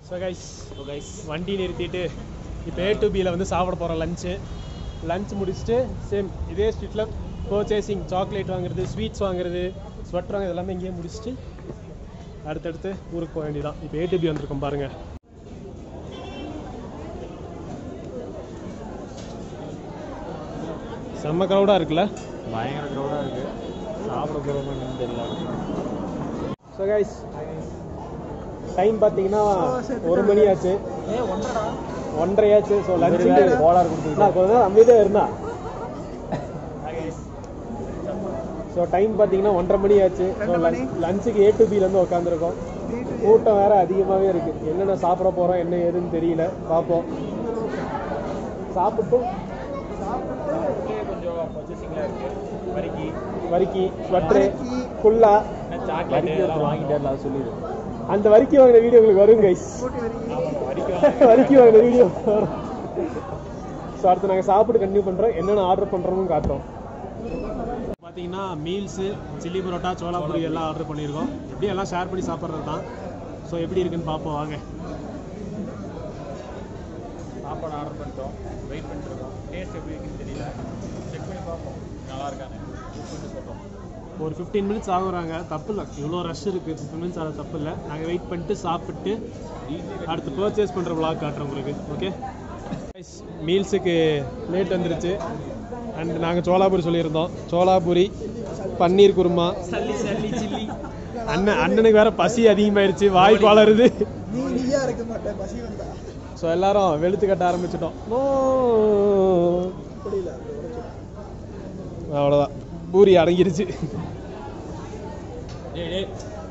So guys guys வண்டி நிறுத்திட்டு இப்போ ஏ டு பியில் வந்து சாப்பிட போகிறோம் லஞ்சு லஞ்ச் முடிச்சுட்டு சேம் இதே ஸ்ட்ரீட்டில் பர்ச்சேசிங் சாக்லேட் வாங்குறது ஸ்வீட்ஸ் வாங்குறது ஸ்வெட்டர் வாங்குறது எல்லாமே இங்கேயே முடிச்சுட்டு அடுத்தடுத்து ஊருக்கு போக வேண்டியதான் இப்போ ஏ டு பி வந்திருக்கோம் பாருங்க செம்ம க்ரௌடாக இருக்குல்ல பயங்கர க்ரௌடாக இருக்குது சாப்பிட போகிறோம்னு தெரியல ஸோ கைஸ் டைம் பார்த்தீங்கன்னா ஒரு மணி ஆச்சு ஒன்றரை ஆச்சு ஸோ லஞ்சுக்கு கோளாறு கொடுத்து நான் கொஞ்ச நேரம் அமைதியாக இருந்தா ஸோ டைம் பார்த்தீங்கன்னா ஒன்றரை மணி ஆச்சு ஸோ லஞ்சுக்கு ஏ டு பிலேருந்து உட்காந்துருக்கோம் கூட்டம் வேற அதிகமாகவே இருக்கு என்னென்ன சாப்பிட போகிறோம் என்ன ஏதுன்னு தெரியல பார்ப்போம் சாப்பிட்டு கொஞ்சம் பர்ச்சேசிங்கில் இருக்குது வரிக்கி வரிக்கி ஸ்வெட்ரு குல்லா சாக்லேட் எல்லாம் வாங்கிட்டு அதை சொல்லிடு அந்த வரிக்கி வாங்கின வீடியோ உங்களுக்கு வரும் கைஸ் ஆமாம் வரிக்கி வரிக்கி வாங்கின வீடியோ வரும் ஸோ அடுத்து நாங்கள் சாப்பிட்டு கண்டினியூ பண்ணுறோம் என்னென்ன ஆர்டர் பண்ணுறோம்னு காட்டுறோம் பார்த்தீங்கன்னா மீல்ஸு சில்லி பரோட்டா சோலாபுரி எல்லாம் ஆர்டர் பண்ணியிருக்கோம் எப்படி எல்லாம் ஷேர் பண்ணி சாப்பிட்றது தான் ஸோ எப்படி இருக்குன்னு பார்ப்போம் வாங்க சாப்பாடு ஆர்டர் பண்ணிட்டோம் வெயிட் பண்ணிட்டுருக்கோம் டேஸ்ட் எப்படி இருக்குன்னு தெரியல செக் பண்ணி பார்ப்போம் நல்லா இருக்கானே பண்ணி சொல்கிறோம் ஒரு ஃபிஃப்டீன் மினிட்ஸ் ஆகுறாங்க தப்பு இல்லை இவ்வளோ ரஷ் இருக்குது ஃபிஃப்டின் மினிட்ஸ் ஆக தப்பு இல்லை நாங்கள் வெயிட் பண்ணிட்டு சாப்பிட்டு அடுத்து பர்ச்சேஸ் பண்ணுற vlog காட்டுறோம் உங்களுக்கு ஓகே மீல்ஸுக்கு லேட் வந்துருச்சு அண்ட் நாங்கள் சோலாபுரி சொல்லியிருந்தோம் சோலாபுரி பன்னீர் குருமா சல்லி சல்லி சில்லி அண்ணன் அண்ணனுக்கு வேற பசி அதிகமாயிருச்சு வாய் வளருது நீ நீயா இருக்க மாட்டேன் பசி வந்தா ஸோ எல்லாரும் வெளுத்து கட்ட ஆரம்பிச்சிட்டோம் ஓ புரியல அவ்வளோதான் பூரி அடங்கிருச்சு டேய் டேய்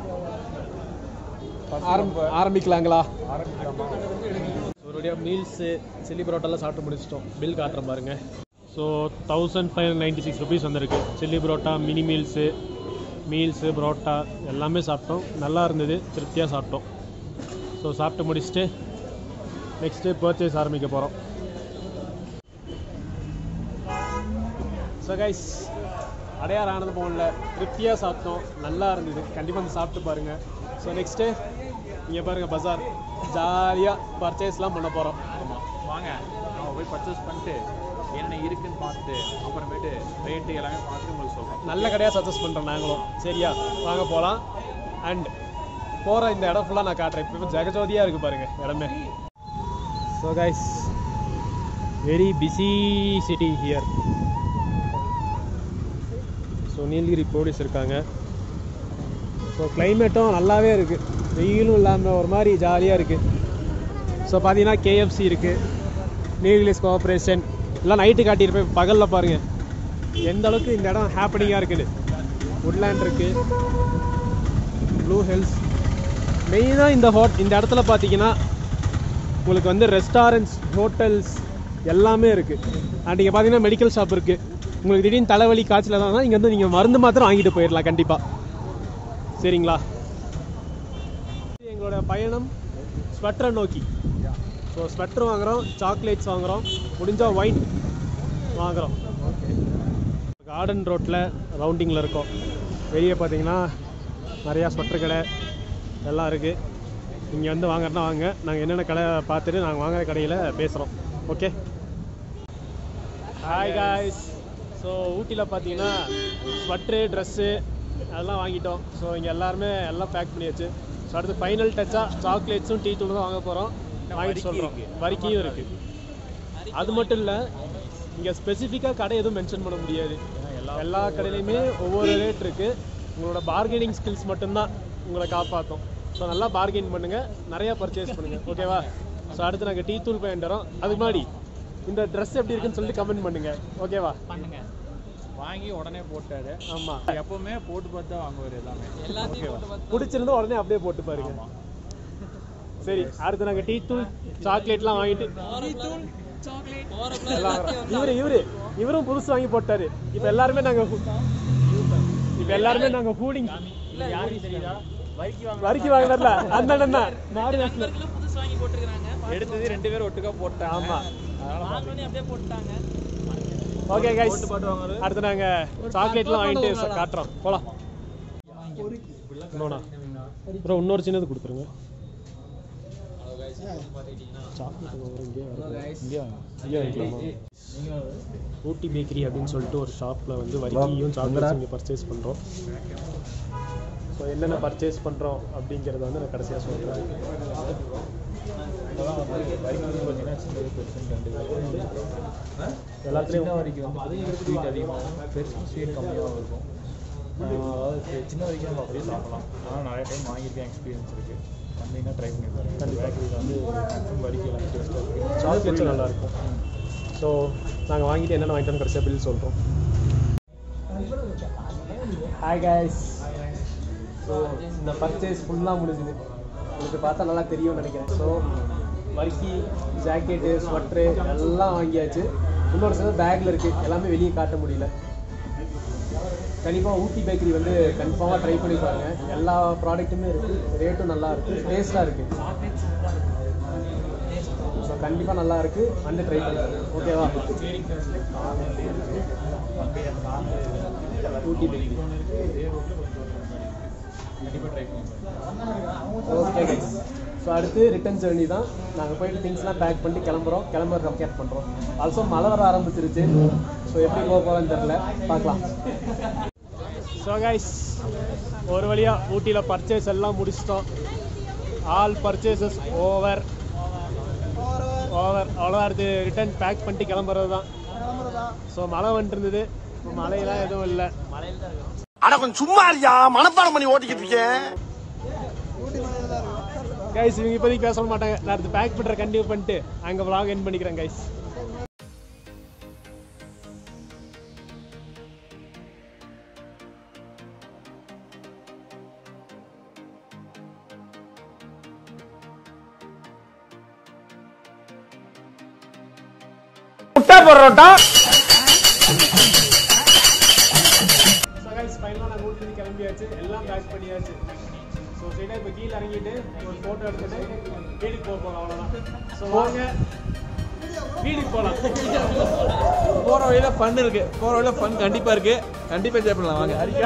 ஆரம்ப ஆரம்பிக்கலாங்களா ஆரம்பிக்கலாமா ஒருபடியாக மீல்ஸு சில்லி பரோட்டாலாம் சாப்பிட்டு முடிச்சிட்டோம் பில் காட்டுறேன் பாருங்க so thousand five ninety six rupees வந்திருக்கு chilli parotta mini meals meals parotta எல்லாமே சாப்பிட்டோம் நல்லா இருந்தது திருப்தியாக சாப்பிட்டோம் ஸோ சாப்பிட்டு முடிச்சுட்டு நெக்ஸ்ட்டு பர்ச்சேஸ் ஆரம்பிக்க போகிறோம் ஸோ கைஸ் அடையார் ஆனது போகல திருப்தியாக சாப்பிட்டோம் நல்லா இருந்தது கண்டிப்பாக வந்து சாப்பிட்டு பாருங்கள் ஸோ நெக்ஸ்ட்டு இங்கே பாருங்கள் பஜார் ஜாலியாக பர்ச்சேஸ்லாம் பண்ண போகிறோம் ஆமாம் வாங்க நம்ம போய் பர்ச்சேஸ் பண்ணிட்டு என்ன இருக்குன்னு பார்த்துட்டு அப்புறமேட்டு ரேட்டு எல்லாமே பார்த்து உங்களுக்கு சொல்கிறோம் நல்ல கடையாக சஜஸ்ட் பண்ணுறோம் நாங்களும் சரியா வாங்க போகலாம் அண்ட் போகிற இந்த இடம் ஃபுல்லாக நான் காட்டுறேன் இப்போ ஜெகஜோதியாக இருக்குது பாருங்கள் இடமே so guys very busy city here so Nilgiri police இருக்காங்க ஸோ கிளைமேட்டும் நல்லாவே இருக்குது வெயிலும் இல்லாமல் ஒரு மாதிரி ஜாலியாக இருக்குது ஸோ பார்த்தீங்கன்னா கேஎஃப்சி இருக்குது நீலகிரிஸ் கோஆப்ரேஷன் எல்லாம் நைட்டு காட்டியிருப்பேன் பகலில் பாருங்கள் எந்த அளவுக்கு இந்த இடம் ஹாப்பனிங்காக இருக்குது உட்லேண்ட் இருக்குது ப்ளூ ஹில்ஸ் மெயினாக இந்த ஹோட் இந்த இடத்துல பார்த்தீங்கன்னா உங்களுக்கு வந்து ரெஸ்டாரண்ட்ஸ் ஹோட்டல்ஸ் எல்லாமே இருக்குது அண்ட் இங்கே பார்த்தீங்கன்னா மெடிக்கல் ஷாப் இருக்குது உங்களுக்கு திடீர்னு தலைவலி காய்ச்சல் தான் இங்கே வந்து நீங்கள் மருந்து மாத்திரம் வாங்கிட்டு போயிடலாம் கண்டிப்பாக சரிங்களா எங்களோட பயணம் ஸ்வெட்டரை நோக்கி ஸோ ஸ்வெட்டர் வாங்குகிறோம் சாக்லேட்ஸ் வாங்குகிறோம் முடிஞ்சால் ஒயின் வாங்குகிறோம் கார்டன் ரோட்டில் ரவுண்டிங்கில் இருக்கோம் வெளியே பார்த்தீங்கன்னா நிறையா ஸ்வெட்டர் கடை எல்லாம் இருக்குது இங்கே வந்து வாங்குறதுனா வாங்க நாங்கள் என்னென்ன கடை பார்த்துட்டு நாங்கள் வாங்குற கடையில் பேசுகிறோம் ஓகே ஹாய் காய்ஸ் ஸோ ஊட்டியில் பார்த்தீங்கன்னா ஸ்வெட்ரு ட்ரெஸ்ஸு அதெல்லாம் வாங்கிட்டோம் ஸோ இங்கே எல்லாருமே எல்லாம் பேக் பண்ணியாச்சு ஸோ அடுத்து ஃபைனல் டச்சாக சாக்லேட்ஸும் டீ தூளும் தான் வாங்க போகிறோம் வாங்கிட்டு சொல்கிறோம் வரிக்கையும் இருக்குது அது மட்டும் இல்லை இங்கே ஸ்பெசிஃபிக்காக கடை எதுவும் மென்ஷன் பண்ண முடியாது எல்லா கடையிலையுமே ஒவ்வொரு ரேட் இருக்குது உங்களோட பார்கெனிங் ஸ்கில்ஸ் மட்டும்தான் உங்களை காப்பாற்றும் ஸோ நல்லா பார்கெயின் பண்ணுங்கள் நிறையா பர்ச்சேஸ் பண்ணுங்கள் ஓகேவா ஸோ அடுத்து நாங்கள் டீ தூள் போய் வரோம் அதுக்கு முன்னாடி இந்த ட்ரெஸ் எப்படி இருக்குன்னு சொல்லிட்டு கமெண்ட் பண்ணுங்கள் ஓகேவா பண்ணுங்க வாங்கி உடனே போட்டாரு ஆமாம் எப்பவுமே போட்டு பார்த்து தான் வாங்குவார் எல்லாமே ஓகேவா பிடிச்சிருந்தா உடனே அப்படியே போட்டு பாருங்க சரி அடுத்து நாங்கள் டீ தூள் சாக்லேட்லாம் வாங்கிட்டு எல்லாம் வாங்குறோம். இவரு இவரு இவரும் புதுசு வாங்கி போட்டாரு இப்போ எல்லாருமே நாங்கள் இப்போ எல்லாருமே நாங்கள் ஹூடிங் யாருக்கு தெரியுதா வரிக்கு வாங்க வரிக்கு வாங்கினர்ல அந்த அண்ணன் தான் மாடு வேஷத்துல. எடுத்தது ரெண்டு பேரும் ஒட்டுக்கா போட்டாங்க ஆமா அதனால ஓகே கைஸ் போட்டு பாட்டு வாங்குறது அடுத்து நாங்க சாக்லேட்லாம் வாங்கிட்டு ச- காட்டுறோம் போலாம் இன்னொன்னா ப்ரோ இன்னொரு சின்னது கொடுத்துருங்க சாக்லேட் ஒரு இங்கே இங்கே இங்கே வைக்கலாமா ஊட்டி பேக்கரி அப்படின்னு சொல்லிட்டு ஒரு ஷாப்பில் வந்து வரிக்கியும் சாக்லேட்ஸ் இங்கே பர்ச்சேஸ் பண்ணுறோம் ஸோ என்னென்ன பர்ச்சேஸ் பண்ணுறோம் அப்படிங்கிறத வந்து நான் கடைசியாக சொல்கிறேன் இப்போதான் வந்து வரைக்கும் வந்து பார்த்தீங்கன்னா சின்னது பெருசுன்னு ரெண்டு பேர் எல்லாத்துலேயும் சின்ன வரைக்கும் வந்து ஸ்வீட் அதிகமாகும் பெருசு ஸ்வீட் கம்மியாகவும் இருக்கும் ஆஹ் அதாவது சின்ன வரைக்கும் நம்ம அப்படியே சாப்பிடலாம் ஆனால் நிறைய டைம் வாங்கியிருக்கேன் எக்ஸ்பீரியன்ஸ் இருக்குது வந்தீங்கன்னா ட்ரை பண்ணி பாருங்க பேக்கரியில் வந்து மேக்ஸிமம் வரைக்கும் எல்லாம் டேஸ்ட்டாக இருக்குது சாக்லேட்ஸும் நல்லாயிருக்கும் ஸோ நாங்கள் வாங்கிட்டு என்னென்ன வாங்கிட்டோம் கடைசியாக பில் சொல்கிறோம் ஹாய் கைஸ் ஸோ இந்த பர்ச்சேஸ் ஃபுல்லாக முடிஞ்சுது உங்களுக்கு பார்த்தா நல்லா தெரியும்னு நினைக்கிறேன் ஸோ வர்க்கி ஜாக்கெட்டு ஸ்வெட்ரு எல்லாம் வாங்கியாச்சு இன்னொரு சில பேக்கில் இருக்குது எல்லாமே வெளியே காட்ட முடியல கண்டிப்பாக ஊட்டி பேக்கரி வந்து கன்ஃபார்மாக ட்ரை பண்ணி பாருங்கள் எல்லா ப்ராடக்ட்டுமே இருக்குது ரேட்டும் நல்லா இருக்குது டேஸ்ட்டாக இருக்குது ஸோ கண்டிப்பாக நல்லா இருக்குது வந்து ட்ரை பண்ணுங்க ஓகேவா ஊட்டி பேக்கரி கண்டிப்பாக ட்ரை பண்ணி பாருங்க ஓகே கைஸ் ஸோ அடுத்து ரிட்டர்ன் ஜேர்னி தான் நாங்கள் போயிட்டு திங்ஸ்லாம் பேக் பண்ணிட்டு கிளம்புறோம் கிளம்புற ரொக்கேட் பண்ணுறோம் ஆல்சோ மழை வர ஆரம்பிச்சிருச்சு ஸோ எப்படி போக போகிறோன்னு தெரில பார்க்கலாம் ஸோ கைஸ் ஒரு வழியாக ஊட்டியில் பர்ச்சேஸ் எல்லாம் முடிச்சிட்டோம் ஆல் பர்ச்சேசஸ் ஓவர் ஓவர் அவ்வளோதான் அடுத்து ரிட்டர்ன் பேக் பண்ணிட்டு கிளம்புறது தான் கிளம்புறதா ஸோ மழை வந்துட்டு இருந்தது இப்போ மழையெல்லாம் எதுவும் இல்லை அட கொஞ்சம் சும்மா இருக்கியா மனப்பாடம் பண்ணி ஓட்டிக்கிட்டு இருக்கேன் ஊட்டி மலையில தான் இருக்கும் கைஸ் இவங்க இப்போதைக்கு பேச மாட்டாங்க நான் அடுத்து பேக் பண்ணுற கண்டினியூ பண்ணிட்டு அங்கே vlog என் பண்ணிக்கிறேன் கைஸ் முட்டை பரோட்டா ஸோ கைஸ் ஃபைனலாக நான் ஊட்டிலேருந்து கிளம்பியாச்சு எல்லாம் பேக் பண்ணியாச்சு ஸோ ஸ்ட்ரெயிட்டாக இப்போ கீழே இறங்கிட்டு ஒரு ஃபோட்டோ எடுத்துட்டு வீட்டுக்கு போக போகிறோம் அவ்வளோதான் ஸோ வாங்க வீட்டுக்கு போகலாம் போற வழியில ஃபன் இருக்கு போற வழியில ஃபன் கண்டிப்பா இருக்கு கண்டிப்பா என்ஜாய் பண்ணலாம் வாங்க ஹரிக்கா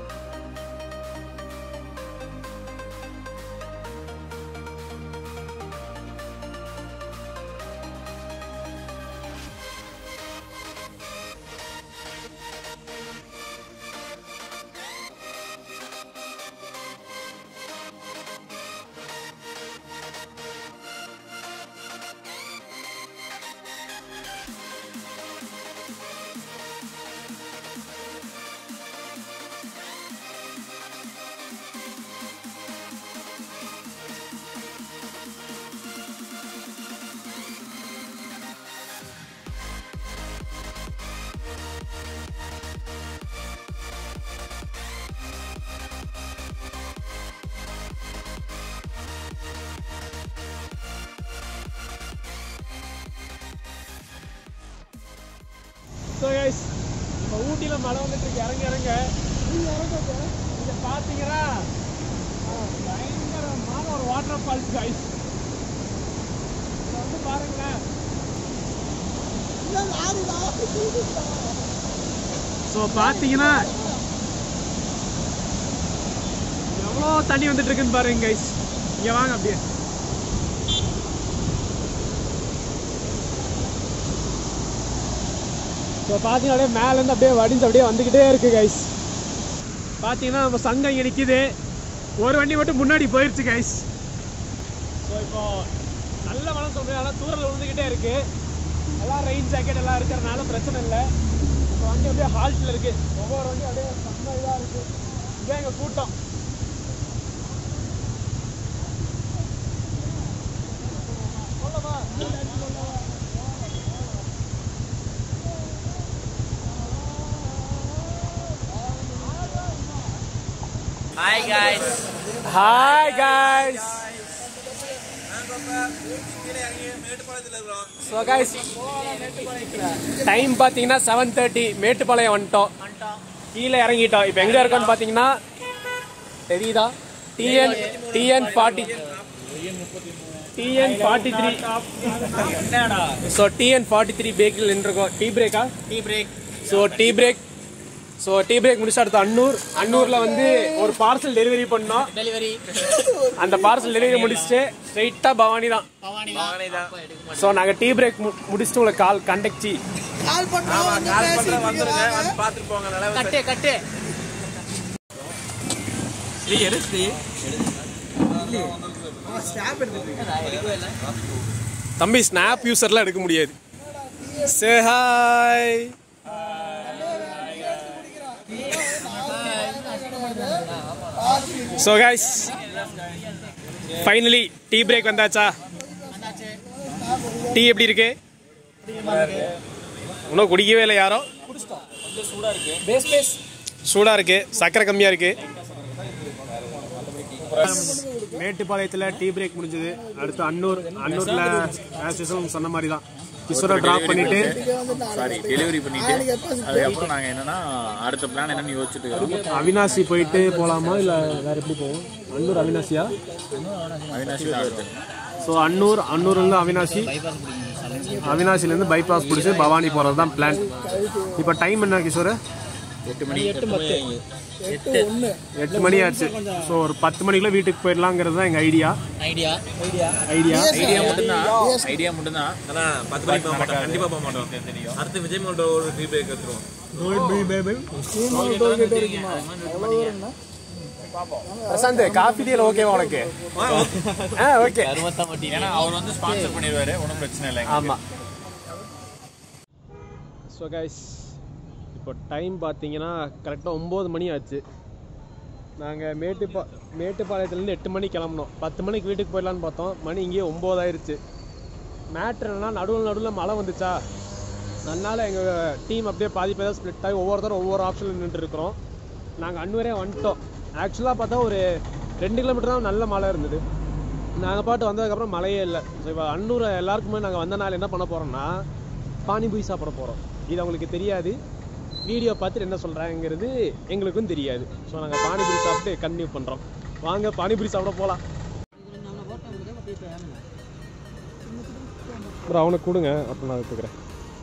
ஸோ கைஸ் இப்போ ஊட்டியில் மழை வந்துட்டு இருக்கு இறங்க இறங்க இங்கே பார்த்தீங்கன்னா பயங்கரமான ஒரு வாட்டர் ஃபால்ஸ் கைஸ் இதை வந்து பாருங்களேன் இல்ல லாரிடா ஸோ பார்த்தீங்கன்னா எவ்வளோ தண்ணி வந்துட்டு இருக்குன்னு பாருங்க கைஸ் இங்கே வாங்க அப்படியே ஸோ பார்த்தீங்கன்னா அப்படியே மேலேருந்து அப்படியே வடிஞ்சு அப்படியே வந்துக்கிட்டே இருக்கு கைஸ் பார்த்தீங்கன்னா நம்ம சங்கம் இங்கே நிற்கிது ஒரு வண்டி மட்டும் முன்னாடி போயிடுச்சு கைஸ் ஸோ இப்போ நல்ல மழை சொல்கிறேன் ஆனால் தூரல் விழுந்துக்கிட்டே இருக்கு எல்லாம் ரெயின் ஜாக்கெட் எல்லாம் இருக்கிறனால பிரச்சனை இல்லை இப்போ வண்டி அப்படியே ஹால்ட்டில் இருக்கு ஒவ்வொரு வண்டியும் அப்படியே செம்ம இதாக இருக்கு இதான் எங்கள் கூட்டம் hi guys so guys time பார்த்தீங்கன்னா செவன் தேர்ட்டி மேட்டுப்பாளையம் வந்துட்டோம் கீழே இறங்கிட்டோம் இப்போ எங்கே இருக்கோம்னு பார்த்தீங்கன்னா தெரியுதா TN TN forty TN forty three so TN forty three பேக்கில் நின்றுருக்கோம் டீ பிரேக்கா tea break so tea break so tea break முடிச்சு அடுத்து அன்னூர் அன்னூரில் வந்து ஒரு பார்சல் டெலிவரி பண்ணோம் டெலிவரி அந்த பார்சல் டெலிவரி முடிச்சுட்டு ஸ்ட்ரைட்டாக பவானி தான் ஸோ நாங்கள் டீ பிரேக் முடிச்சுட்டு உங்களுக்கு கால் கண்டக்டி கால் பண்றோம் வந்து பேசிட்டு வந்துருங்க இருக்காங்க. வந்து பார்த்துட்டு போங்க நல்லா கட்டு கட்டு ஸ்ரீ எடு ஸ்ரீ தம்பி ஸ்னாப் யூசர்லாம் எடுக்க முடியாது சே hi so guys finally tea break வந்தாச்சா டீ எப்படி இருக்கு இன்னும் குடிக்கவே இல்லை யாரும் சூடா இருக்கு சக்கரை கம்மியா இருக்கு மேட்டுப்பாளையத்தில் டீ பிரேக் முடிஞ்சது அடுத்து அன்னூர் அன்னூர்ல ஆஸ் யூசுவல் சொன்ன மாதிரி தான் கிஷோரை டிராப் பண்ணிட்டு சாரி டெலிவரி பண்ணிட்டு அதுக்கப்புறம் நாங்கள் என்னன்னா அடுத்த பிளான் என்னன்னு யோசிச்சுட்டு இருக்கோம் அவினாசி போயிட்டு போலாமா இல்ல வேற எப்படி போவோம் அன்னூர் அவினாசியா அவினாஷி தான் ஸோ அன்னூர் அன்னூர்லேருந்து அவினாசி அவினாசிலேருந்து பைபாஸ் பிடிச்சி பவானி போகிறது தான் பிளான் இப்போ டைம் என்ன கிஷோர் எட்டு மணி எட்டு மணி ஆச்சு ஸோ ஒரு பத்து மணிக்குள்ள வீட்டுக்கு போயிடலாங்கிறது தான் எங்கள் ஐடியா ஐடியா ஐடியா ஐடியா மட்டும்தான் ஐடியா மட்டும்தான் ஆனா பத்து மணிக்கு போக மாட்டோம் கண்டிப்பா போக மாட்டோம் தெரியும் அடுத்து விஜய் மோட்டோ ஒரு டீ பிரேக் எடுத்துருவோம் பிரசாந்த் காஃபி டீல ஓகேவா உனக்கு ஆ ஓகே ஏன்னா அவர் வந்து ஸ்பான்சர் பண்ணிடுவாரு ஒன்றும் பிரச்சனை இல்லை ஆமா ஸோ கைஸ் இப்போ டைம் பார்த்தீங்கன்னா கரெக்டாக ஒம்பது மணி ஆச்சு நாங்கள் மேட்டுப்பா மேட்டுப்பாளையத்துலேருந்து எட்டு மணிக்கு கிளம்புனோம் பத்து மணிக்கு வீட்டுக்கு போயிடலான்னு பார்த்தோம் மணி இங்கேயே ஒம்போதாயிருச்சு மேட்ரு என்னன்னா நடுவில் நடுவில் மழை வந்துச்சா அதனால் எங்கள் டீம் அப்படியே பாதி பேர் ஸ்ப்ளிட் ஆகி ஒவ்வொருத்தரும் ஒவ்வொரு ஆப்ஷனில் நின்றுட்டு இருக்கிறோம் நாங்கள் அன்வரே வந்துட்டோம் ஆக்சுவலாக பார்த்தா ஒரு ரெண்டு கிலோமீட்டர் தான் நல்ல மழை இருந்தது நாங்கள் பாட்டு வந்ததுக்கப்புறம் மழையே இல்லை ஸோ இப்போ அன்னூர் எல்லாருக்குமே நாங்கள் வந்த நாள் என்ன பண்ண போகிறோம்னா பானிபூரி சாப்பிட போகிறோம் இது அவங்களுக்கு தெரியாது வீடியோ பார்த்துட்டு என்ன சொல்கிறாங்கிறது எங்களுக்கும் தெரியாது ஸோ நாங்கள் பானிபூரி சாப்பிட்டு கன்டினியூ பண்ணுறோம் வாங்க பானிபூரி சாப்பிட போகலாம் அப்புறம் அவனுக்கு கொடுங்க அப்புறம் நான் எடுத்துக்கிறேன்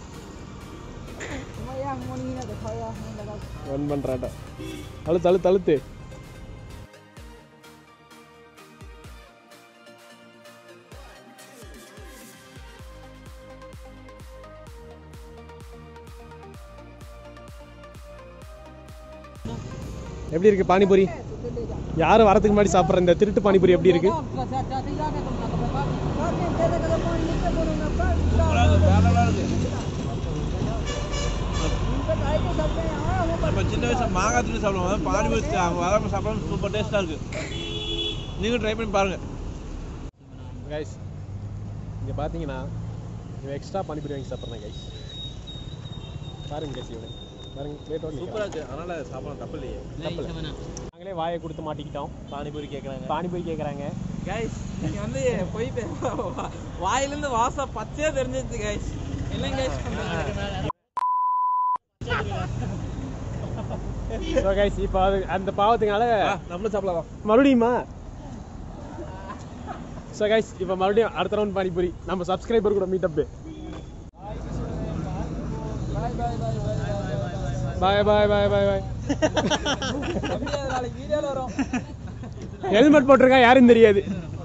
ஒன் பண்ணுறாட்ட அழுத்து அழுத்து அழுத்து எப்படி இருக்கு பானிபூரி யாரும் வரதுக்கு முன்னாடி சாப்பிட்ற இந்த திருட்டு பானிபூரி எப்படி இருக்கு நம்ம சின்ன வயசுல மாங்காய் தின்னு சாப்பிடுவோம் பானிபூரி அவங்க வர சாப்பிடணும் சூப்பர் டேஸ்டா இருக்கு நீங்க ட்ரை பண்ணி பாருங்க கைஸ் இங்கே பார்த்தீங்கன்னா இவன் எக்ஸ்ட்ரா பானிபூரி வாங்கி சாப்பிட்றேன் கைஸ் பாருங்க கைஸ் இவனை பாருங்க பிளேட்டோட சூப்பரா இருக்கு அதனால சாப்பிடலாம் தப்பு இல்லையே நாங்களே வாயை கொடுத்து மாட்டிக்கிட்டோம் பானிபூரி கேக்குறாங்க பானிபூரி கேட்குறாங்க கைஸ் நீங்க வந்து போய் வாயிலிருந்து வாசம் பச்சையா தெரிஞ்சிருச்சு கைஸ் என்ன கைஸ் ஸோ கைஸ் இப்போ அது அந்த பாவத்துனால நம்மளும் சாப்பிடலாம் மறுபடியுமா ஸோ கைஸ் இப்போ மறுபடியும் அடுத்த ரவுண்ட் பானிபூரி நம்ம சப்ஸ்கிரைபர் கூட மீட் அப்பு பாய் பாய் பாய் பாய் பாய் நாளைக்கு வீடியோல வரும் ஹெல்மெட் போட்டிருக்கா யாரும் தெரியாது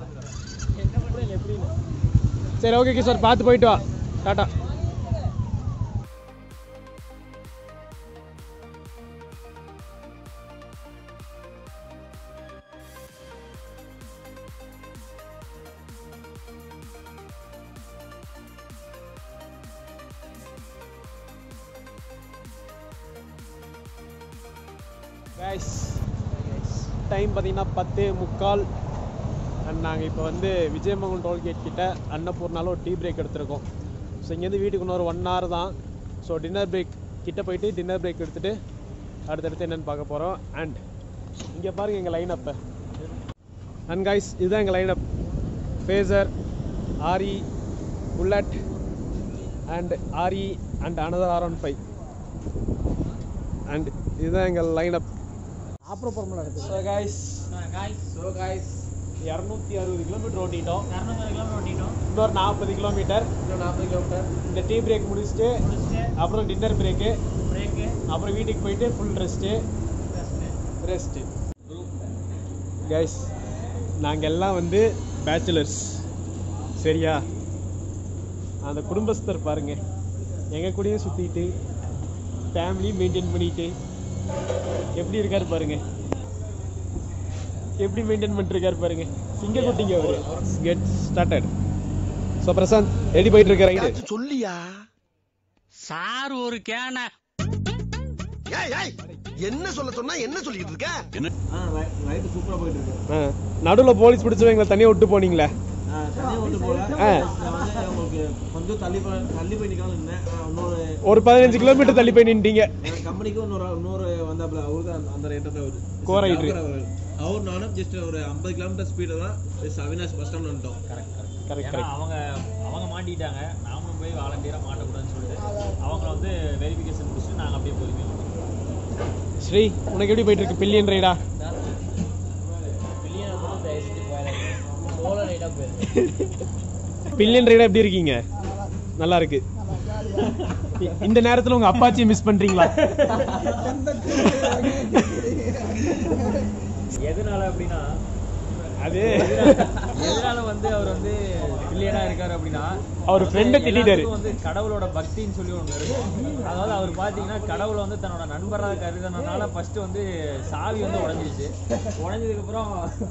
சரி ஓகே கிஷோர் பார்த்து போயிட்டு வா டாட்டா கைஸ் டைம் பார்த்தீங்கன்னா பத்து முக்கால் அண்ட் நாங்கள் இப்போ வந்து விஜயமங்கலம் டோல்கேட் கிட்ட அன்னபூர்னால ஒரு டீ பிரேக் எடுத்திருக்கோம் ஸோ இங்கேருந்து வீட்டுக்கு இன்னொரு ஒன் hour தான் ஸோ டின்னர் பிரேக் கிட்ட போயிட்டு டின்னர் பிரேக் எடுத்துட்டு அடுத்தடுத்து என்னென்னு பார்க்க போகிறோம் அண்ட் இங்கே பாருங்க எங்கள் லைன் அப்போ அண்ட் கைஸ் இதுதான் எங்கள் லைன் அப் ஃபேசர் ஆரி புல்லட் அண்ட் ஆரி and another R one five and இதுதான் எங்கள் லைன் அப் அப்புறம் போகிறோம்ல ஸோ கைஸ் ஸோ கைஸ் இரநூத்தி அறுபது கிலோமீட்டர் ஓட்டிட்டோம் இன்னொரு நாற்பது கிலோமீட்டர் இன்னொரு நாற்பது கிலோமீட்டர் இந்த டீ பிரேக் முடிச்சுட்டு அப்புறம் டின்னர் பிரேக்கு அப்புறம் வீட்டுக்கு போயிட்டு ஃபுல் ரெஸ்ட்டு ரெஸ்ட்டு கைஸ் நாங்கள் எல்லாம் வந்து பேச்சுலர்ஸ் சரியா அந்த குடும்பஸ்தர் பாருங்க எங்கள் கூடயும் சுற்றிட்டு ஃபேமிலியும் மெயின்டைன் பண்ணிட்டு எப்படி இருக்காரு பாருங்க எப்படி மெயின்டைன் பண்ணிருக்காரு பாருங்க சிங்க குட்டிங்க அவரு get started so Prashanth ready போயிட்டு இருக்க ரைடு சொல்லியா சார் ஒரு கேன ஏய் ஏய் என்ன சொல்ல சொன்னா என்ன சொல்லிட்டு இருக்க ரைட்டு சூப்பரா போயிட்டு இருக்கு நடுவில் போலீஸ் பிடிச்சவங்க எங்களை தனியாக விட்டு போனீங்களே ஆ, தனியா விட்டு போல ஆ. நான் வந்து உங்களுக்கு கொஞ்சம் தள்ளி போய் தள்ளி போய் நிக்கலாம்னு இருந்தேன் ஆ, இன்னொரு ஒரு பதினஞ்சு கிலோமீட்டர் தள்ளி போய் நின்ட்டீங்க கம்பெனிக்கு இன்னொரு இன்னொரு வந்தாப்புல அவருக்கு அந்த- அந்த ரேட்டு தான் வருது Co-writer. அவர் நானும் ஜஸ்ட் ஒரு ஐம்பது கிலோமீட்டர் ஸ்பீடு தான் just அவினாஷ் பஸ் ஸ்டாண்ட் வந்துட்டோம் கரெக்ட் கரெக்ட் கரெக்ட் ஏன்னா கரெக்ட் அவங்க அவங்க மாட்டிட்டாங்க நாமளும் போய் வாலண்டியராக மாட்டக்கூடாதுன்னு சொல்லிட்டு அவங்கள வந்து வெரிஃபிகேஷன் முடிச்சுட்டு நாங்கள் அப்படியே பொறுமையாக வந்தோம் ஸ்ரீ உனக்கு எப்படி போயிட்டு இருக்கு பில்லியன் ரைடா பில்லியன் ரைடா எப்படி இருக்கீங்க நல்லா இருக்கு இ- இந்த நேரத்துல உங்க அப்பாச்சியை மிஸ் பண்றீங்களா எதனால அப்படின்னா அது எதனால வந்து அவர் வந்து பில்லியனா இருக்காரு அப்படின்னா அவர் friend-அ வந்து திட்டிட்டாரு. எல்லாத்துக்கும் வந்து கடவுளோட பக்தின்னு சொல்லி ஒன்று இருக்கும் அதாவது அவர் பார்த்தீங்கன்னா கடவுளை வந்து தன்னோட நண்பராக கருதுனதுனால ஃபர்ஸ்ட் வந்து சாவி வந்து உடஞ்சிருச்சு உடஞ்சதுக்கு அப்புறம்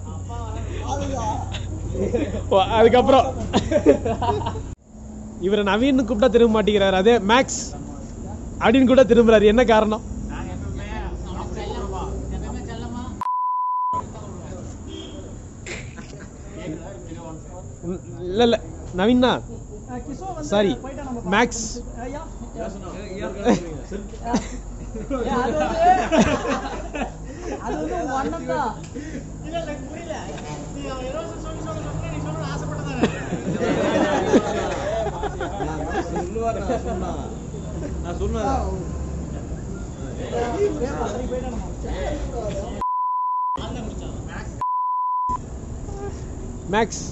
ஓ, அதுக்கப்புறம் இவரை நவீன் கூப்பிட்டா திரும்ப மாட்டேங்கிறாரு அதே மேக்ஸ் அப்படின்னு கூட திரும்புறாரு என்ன காரணம் நாங்க எப்பவுமே உம், இல்ல இல்ல நவீன்னா சாரி மேக்ஸ் சொல்லுவார் நான் சொன்னா நான் சொன்னேன் மேக்ஸ்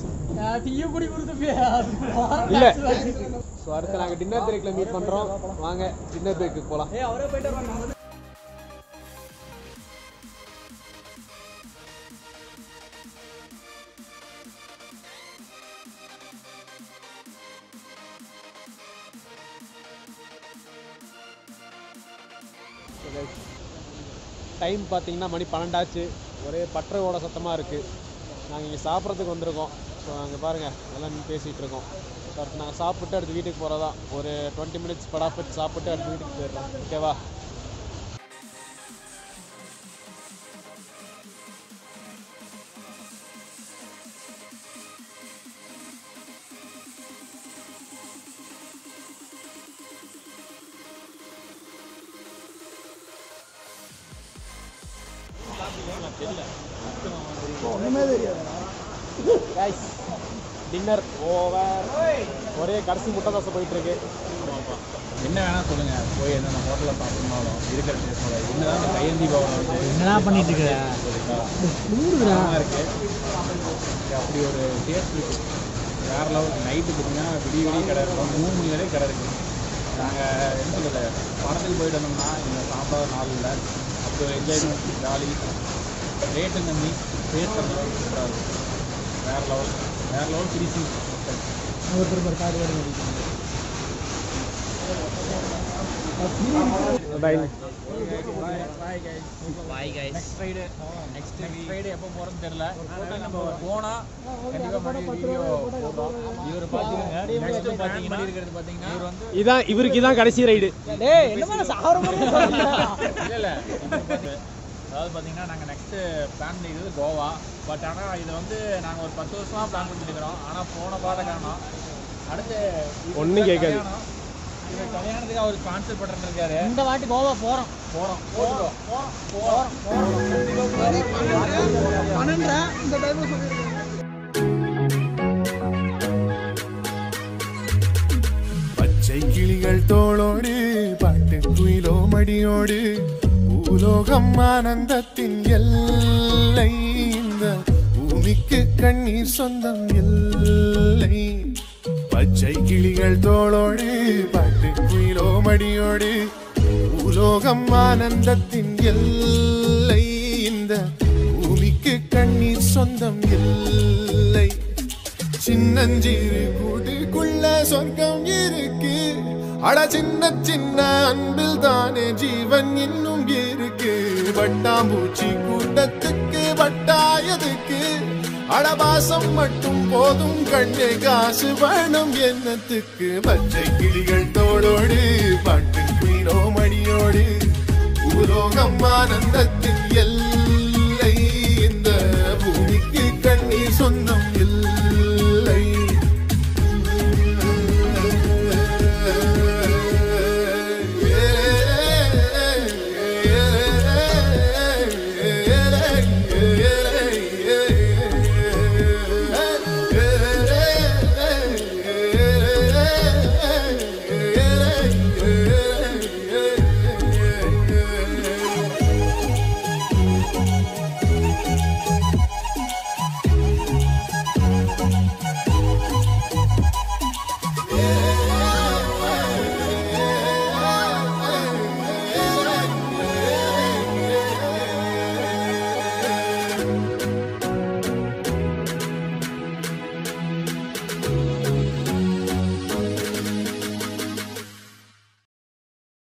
இல்ல ஸோ அடுத்து நாங்க டின்னர் பிரேக்ல மீட் பண்றோம் வாங்க டின்னர் பிரேக்கு போலாம் டைம் பார்த்தீங்கன்னா மணி பன்னெண்டாச்சு ஒரே பற்ற ஓட சத்தமாக இருக்குது நாங்கள் இங்கே சாப்பிட்றதுக்கு வந்திருக்கோம் ஸோ அங்கே பாருங்கள் எல்லாம் நின்னு பேசிகிட்டு இருக்கோம் ஸோ அடுத்து நாங்கள் சாப்பிட்டு அடுத்து வீட்டுக்கு போகிறதா ஒரு டுவெண்ட்டி மினிட்ஸ் படாஃபட் சாப்பிட்டு அடுத்து வீட்டுக்கு போயிடுறோம் ஓகேவா டின்னர் ஓவர் ஒரே கடைசி முட்டை தோசை போயிட்டு இருக்கு என்ன வேணா சொல்லுங்க போய் என்னென்ன ஹோட்டலில் சாப்பிடணும் இருக்கிற டேஸ்டோட என்னதான் அந்த கையந்தி பவன் என்னடா பண்ணிட்டு இருக்க இருக்கு அப்படி ஒரு டேஸ்ட் இருக்கு வேற லெவல் நைட்டு பார்த்தீங்கன்னா விடிய விடிய கடை இருக்கும் மூணு மணி வரைக்கும் கடை இருக்கு நாங்கள் என்ன சொல்றது படத்துக்கு போயிட்டு வந்தோம்னா இந்த சாம்பார் நாள் இல்லை அப்படி ஒரு என்ஜாய்மெண்ட் ஜாலி ரேட்டு கம்மி டேஸ்ட் சூப்பராக இருக்கும் வேற லெவல் வேற level finishing bye bye guys next Friday next Friday எப்போ போகிறோம்னு தெரியல நம்ம போனால் கண்டிப்பாக மறுபடியும் வீடியோ போடுறோம் இவர் பார்த்தீங்கன்னா நெக்ஸ்ட் பார்த்தீங்கன்னா இருக்கிறது பார்த்தீங்கன்னா இவர் வந்து இதான் இவருக்கு இதான் கடைசி ரைடு இல்லை இல்லை அதாவது பார்த்தீங்கன்னா நாங்கள் நெக்ஸ்ட்டு பிளான் பண்ணிக்கிறது கோவா பட் ஆனால் இது வந்து நாங்கள் ஒரு பத்து வருஷமாக பிளான் பண்ணிருக்கிறோம் ஆனால் போன பாட காரணம் அடுத்து இவருக்கு ஒண்ணும் கேட்காது. கல்யாணம். இவர் கல்யாணத்துக்கு அவர் ஸ்பான்சர் பண்ணுறது இருக்காரு இந்த வாட்டி கோவா போறோம் போகிறோம் போகிறோம் போகிறோம் பச்சை கிளிகள் தோளோடு பாட்டு குயிலோ மடியோடு பூலோகம் ஆனந்தத்தின் எல்லை இந்த பூமிக்கு கண்ணீர் சொந்தம் இல்லை பச்சை கிளிகள் தோளோடு பாட்டு குயிலோ மடியோடு பூலோ பூலோகம் ஆனந்தத்தின் எல்லை இந்த பூமிக்கு கண்ணீர் சொந்தம் இல்லை சின்னஞ்சிறு கூட்டுக்குள்ள சொர்க்கம் இருக்கு அட சின்ன சின்ன அன்பில் தானே ஜீவன் இன்னும் இருக்கு வட்டாம்பூச்சி கூட்டத்துக்கு வட்டாயதுக்கு அடவாசம் மட்டும் போதும் கண்ணே காசு வேணும் என்னத்துக்கு பச்சை கிளிகள் தோளோடு பாட்டு குயிலோ மணியோடு பூலோகம் ஆனந்தத்தில்